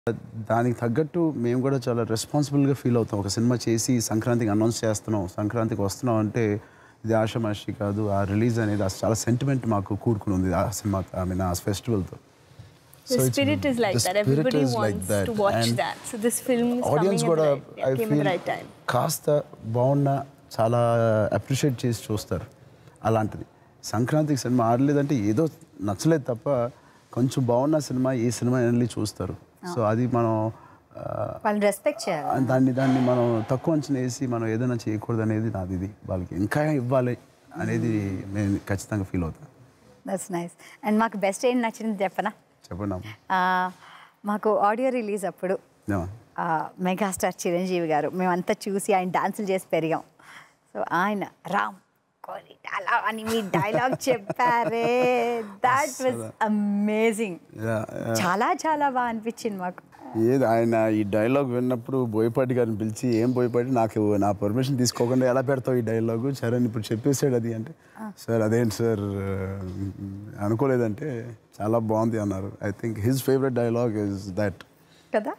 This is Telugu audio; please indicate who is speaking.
Speaker 1: దానికి తగ్గట్టు మేము కూడా చాలా రెస్పాన్సిబుల్గా ఫీల్ అవుతాం ఒక సినిమా చేసి సంక్రాంతికి అనౌన్స్ చేస్తున్నాం సంక్రాంతికి వస్తున్నాం అంటే ఇది ఆషమాషి కాదు ఆ రిలీజ్ అనేది ఆ చాలా సెంటిమెంట్ మాకు కూడుకుని ఉంది ఆ సినిమా ఐ మీన్ ఆ ఫెస్టివల్తో
Speaker 2: The spirit is like that. Everybody wants to watch that. So this film is coming
Speaker 1: audience
Speaker 2: at the
Speaker 1: కూడా
Speaker 2: right,
Speaker 1: I
Speaker 2: came at
Speaker 1: feel
Speaker 2: the right time.
Speaker 1: కాస్త బాగున్నా చాలా అప్రిషియేట్ చేసి చూస్తారు అలాంటిది సంక్రాంతికి సినిమా ఆడలేదంటే ఏదో నచ్చలేదు తప్ప కొంచెం బాగున్న సినిమా ఈ సినిమా వెళ్ళి చూస్తారు సో అది మనం ఆ,
Speaker 3: వాళ్ళని రెస్పెక్ట్ చేయాలి
Speaker 1: దాన్ని దాన్ని మనం తక్కువ అంచనా వేసి మనం ఏదైనా చేయకూడదు అనేది నాది ఇది వాళ్ళకి ఇంకా ఇవ్వాలి అనేది నేను ఖచ్చితంగా ఫీల్ అవుతాను
Speaker 3: దట్స్ నైస్ అండ్ మాకు బెస్ట్ ఏంటి నచ్చింది చెప్పనా
Speaker 1: చెప్పండి అమ్మ.
Speaker 3: ఆ, మాకు ఆడియో రిలీజ్ అప్పుడు
Speaker 1: ఏమా?
Speaker 3: ఆ, మెగాస్టార్ చిరంజీవి గారు మేమంతా చూసి ఆయన డాన్సులు చేసి పెరిగాం సో ఆయన రామ్ కోరి అలా అని మీ డైలాగ్ చెప్పారే that was amazing
Speaker 1: Yeah, yeah.
Speaker 3: చాలా చాలా బాగా అనిపించింది మాకు
Speaker 1: ఏది ఆయన ఈ డైలాగ్ విన్నప్పుడు బోయపాటి గారిని పిలిచి ఏం బోయపాటి నాకు నా పర్మిషన్ తీసుకోకుండా ఎలా పెడతావు ఈ డైలాగు చరణ్ ఇప్పుడు చెప్పేసాడు అది అంటే సార్ అదేంటి సార్ అనుకోలేదంటే చాలా బాగుంది అన్నారు I think his favourite dialogue is that
Speaker 3: కదా